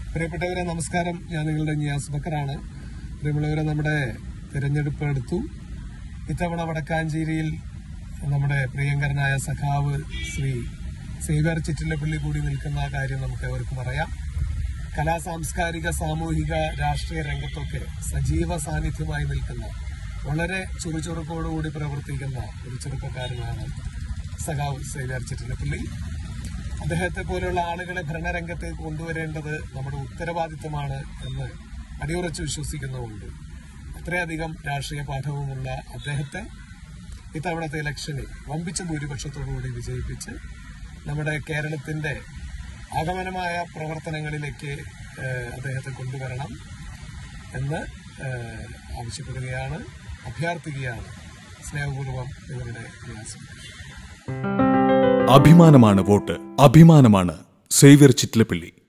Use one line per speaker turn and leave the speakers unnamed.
പ്രിയപ്പെട്ടവരെ നമസ്കാരം ഞാൻ നിങ്ങളുടെ നിയാസ് ബക്കറാണ് പ്രിയമുള്ളവരെ നമ്മുടെ തിരഞ്ഞെടുപ്പ് എടുത്തു ഇത്തവണ വടക്കാഞ്ചേരിയിൽ നമ്മുടെ പ്രിയങ്കരനായ സഖാവ് ശ്രീ സേവ്യർ ചിറ്റിലപ്പള്ളി കൂടി നിൽക്കുന്ന കാര്യം നമുക്ക് ഏവർക്കും അറിയാം കലാ സാംസ്കാരിക സാമൂഹിക രാഷ്ട്രീയ രംഗത്തൊക്കെ സജീവ സാന്നിധ്യമായി നിൽക്കുന്ന വളരെ ചുറുചുറുക്കോടുകൂടി പ്രവർത്തിക്കുന്ന ഒരു ചെറുപ്പക്കാരനാണ് സഖാവ് സേവ്യർ ചിറ്റിലപ്പള്ളി അദ്ദേഹത്തെ പോലെയുള്ള ആളുകളെ ഭരണരംഗത്തേക്ക് കൊണ്ടുവരേണ്ടത് നമ്മുടെ ഉത്തരവാദിത്തമാണ് എന്ന് അടിയുറച്ച് വിശ്വസിക്കുന്നുമുണ്ട് അത്രയധികം രാഷ്ട്രീയ പാഠവുമുള്ള അദ്ദേഹത്തെ ഇത്തവണത്തെ ഇലക്ഷനിൽ വമ്പിച്ച ഭൂരിപക്ഷത്തോടുകൂടി വിജയിപ്പിച്ച് നമ്മുടെ കേരളത്തിന്റെ ആഗമനമായ പ്രവർത്തനങ്ങളിലേക്ക് ഏഹ്, അദ്ദേഹത്തെ കൊണ്ടുവരണം എന്ന് ഏഹ്, ആവശ്യപ്പെടുകയാണ് അഭ്യർത്ഥിക്കുകയാണ് സ്നേഹപൂർവ്വം ഇവരുടെ വ്യാസം
അഭിമാനമാണ് വോട്ട് അഭിമാനമാണ് സേവ്യർ ചിറ്റ്ലപ്പള്ളി